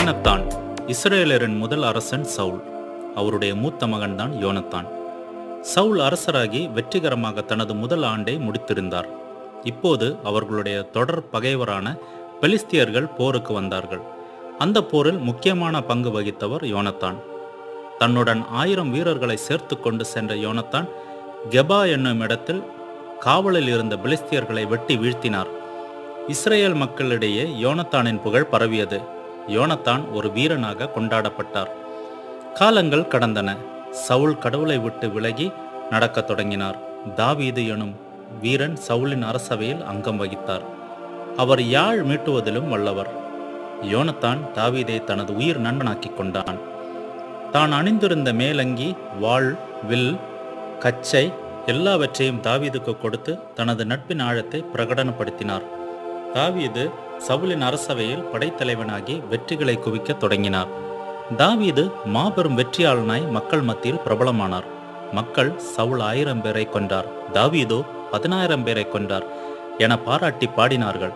யோனத்தான் இஸ்ரேலரின் முதல் அரசன் சவுல் அவருடைய மூத்த மகன்தான் யோனத்தான் சவுல் அரசராகி வெற்றிகரமாக தனது முதல் ஆண்டை முடித்திருந்தார் இப்போது அவர்களுடைய தொடர் பகைவரான பெலிஸ்தியர்கள் போருக்கு வந்தார்கள் அந்த போரில் முக்கியமான பங்கு வகித்தவர் யோனத்தான் தன்னுடன் ஆயிரம் வீரர்களை சேர்த்து கொண்டு சென்ற யோனத்தான் கெபா என்னும் இடத்தில் காவலில் இருந்த பெலிஸ்தியர்களை வெட்டி வீழ்த்தினார் இஸ்ரேல் மக்களிடையே யோனத்தானின் புகழ் பரவியது யோனத்தான் ஒரு வீரனாக கொண்டாடப்பட்டார் காலங்கள் கடந்தன சவுல் கடவுளை விட்டு விலகி நடக்கத் தொடங்கினார் தாவீது எனும் வீரன் சவுலின் அரசவையில் அங்கம் வகித்தார் அவர் யாழ் மீட்டுவதிலும் வல்லவர் யோனத்தான் தாவீதை தனது உயிர் நண்பனாக்கிக் கொண்டான் தான் அணிந்திருந்த மேலங்கி வாள் வில் கச்சை எல்லாவற்றையும் தாவீதுக்கு கொடுத்து தனது நட்பின் ஆழத்தை பிரகடனப்படுத்தினார் தாவீது சவுலின் அரசவையில் படைத்தலைவனாகி வெற்றிகளை குவிக்கத் தொடங்கினார் தாவீது மாபெரும் வெற்றியாளனாய் மக்கள் மத்தியில் பிரபலமானார் மக்கள் சவுல் ஆயிரம் பேரை கொன்றார் தாவீதோ பதினாயிரம் பேரை கொன்றார் என பாராட்டி பாடினார்கள்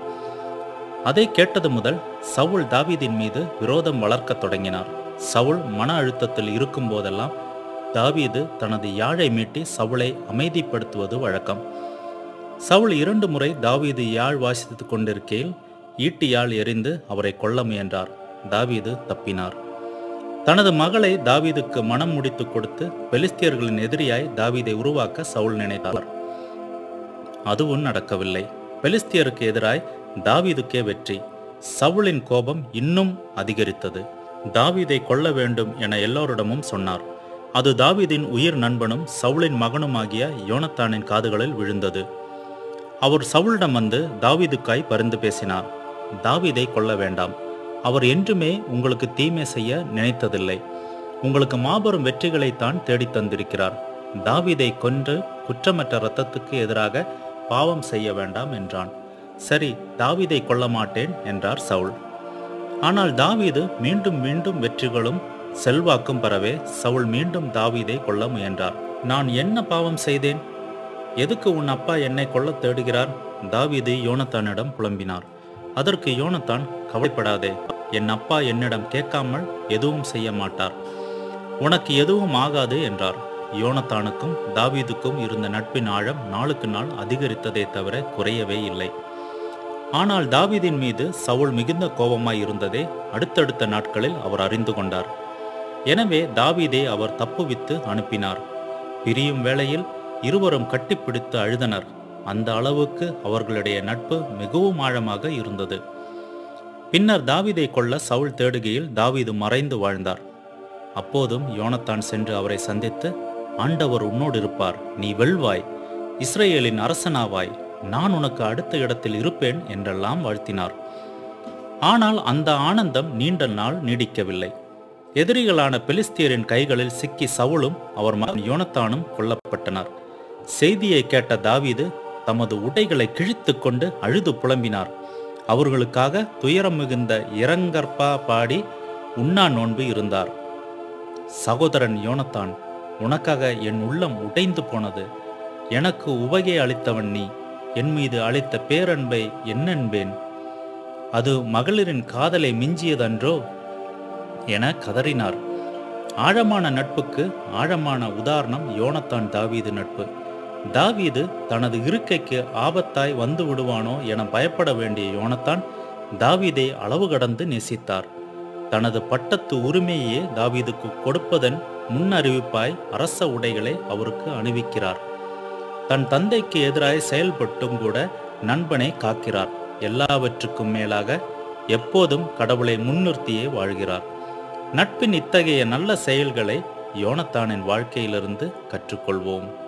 அதை கேட்டது முதல் சவுல் தாவீதின் மீது விரோதம் வளர்க்கத் தொடங்கினார் சவுல் மன அழுத்தத்தில் இருக்கும் போதெல்லாம் தாவீது தனது யாழை மீட்டி சவுளை அமைதிப்படுத்துவது வழக்கம் சவுல் இரண்டு முறை தாவீது யாழ் வாசித்துக் கொண்டிருக்கையில் ஈட்டி யாழ் எறிந்து அவரை கொல்ல முயன்றார் தாவீது தப்பினார் தனது மகளை தாவீதுக்கு மனம் முடித்து கொடுத்து பெலிஸ்தியர்களின் எதிரியாய் தாவீதை உருவாக்க சவுல் நினைத்தார் அதுவும் நடக்கவில்லை பெலிஸ்தியருக்கு எதிராய் தாவீதுக்கே வெற்றி சவுலின் கோபம் இன்னும் அதிகரித்தது தாவீதை கொல்ல வேண்டும் என எல்லோரிடமும் சொன்னார் அது தாவீதின் உயிர் நண்பனும் சவுலின் மகனுமாகிய யோனத்தானின் காதுகளில் விழுந்தது அவர் சவுலிடம் வந்து தாவீதுக்காய் பரிந்து பேசினார் தாவீதை கொல்ல வேண்டாம் அவர் என்றுமே உங்களுக்கு தீமை செய்ய நினைத்ததில்லை உங்களுக்கு மாபெரும் வெற்றிகளைத்தான் தேடித் தந்திருக்கிறார் தாவீதை கொன்று குற்றமற்ற இரத்தத்துக்கு எதிராக பாவம் செய்ய வேண்டாம் என்றான் சரி தாவீதை கொல்ல மாட்டேன் என்றார் சவுல் ஆனால் தாவீது மீண்டும் மீண்டும் வெற்றிகளும் செல்வாக்கும் பெறவே சவுல் மீண்டும் தாவீதை கொல்ல முயன்றார் நான் என்ன பாவம் செய்தேன் எதுக்கு உன் அப்பா என்னை கொல்ல தேடுகிறார் தாவீது யோனத்தானிடம் புலம்பினார் அதற்கு யோனத்தான் கவலைப்படாதே என் அப்பா என்னிடம் கேட்காமல் எதுவும் செய்ய மாட்டார் உனக்கு எதுவும் ஆகாது என்றார் யோனத்தானுக்கும் தாவீதுக்கும் இருந்த நட்பின் ஆழம் நாளுக்கு நாள் அதிகரித்ததே தவிர குறையவே இல்லை ஆனால் தாவீதின் மீது சவுல் மிகுந்த கோபமாய் இருந்ததே அடுத்தடுத்த நாட்களில் அவர் அறிந்து கொண்டார் எனவே தாவீதை அவர் தப்புவித்து அனுப்பினார் பிரியும் வேளையில் இருவரும் கட்டிப்பிடித்து அழுதனர் அந்த அளவுக்கு அவர்களுடைய நட்பு மிகவும் ஆழமாக இருந்தது பின்னர் தாவீதை கொல்ல சவுல் தேடுகையில் தாவீது மறைந்து வாழ்ந்தார் அப்போதும் யோனத்தான் சென்று அவரை சந்தித்து ஆண்டவர் உன்னோடு இருப்பார் நீ வெல்வாய் இஸ்ரேலின் அரசனாவாய் நான் உனக்கு அடுத்த இடத்தில் இருப்பேன் என்றெல்லாம் வாழ்த்தினார் ஆனால் அந்த ஆனந்தம் நீண்ட நாள் நீடிக்கவில்லை எதிரிகளான பெலிஸ்தியரின் கைகளில் சிக்கி சவுலும் அவர் மகன் யோனத்தானும் கொல்லப்பட்டனர் செய்தியை கேட்ட தாவீது தமது உடைகளை கிழித்து கொண்டு அழுது புலம்பினார் அவர்களுக்காக துயரம் மிகுந்த இரங்கற்பா பாடி உண்ணா நோன்பு இருந்தார் சகோதரன் யோனத்தான் உனக்காக என் உள்ளம் உடைந்து போனது எனக்கு உவகை அளித்தவன் நீ என் மீது அளித்த பேரன்பை என்னென்பேன் அது மகளிரின் காதலை மிஞ்சியதன்றோ என கதறினார் ஆழமான நட்புக்கு ஆழமான உதாரணம் யோனத்தான் தாவீது நட்பு தாவீது தனது இருக்கைக்கு ஆபத்தாய் வந்து விடுவானோ என பயப்பட வேண்டிய யோனத்தான் தாவீதை அளவு கடந்து நேசித்தார் தனது பட்டத்து உரிமையே தாவீதுக்கு கொடுப்பதன் முன்னறிவிப்பாய் அரச உடைகளை அவருக்கு அணிவிக்கிறார் தன் தந்தைக்கு எதிராய் செயல்பட்டும் கூட நண்பனை காக்கிறார் எல்லாவற்றுக்கும் மேலாக எப்போதும் கடவுளை முன்னிறுத்தியே வாழ்கிறார் நட்பின் இத்தகைய நல்ல செயல்களை யோனத்தானின் வாழ்க்கையிலிருந்து கற்றுக்கொள்வோம்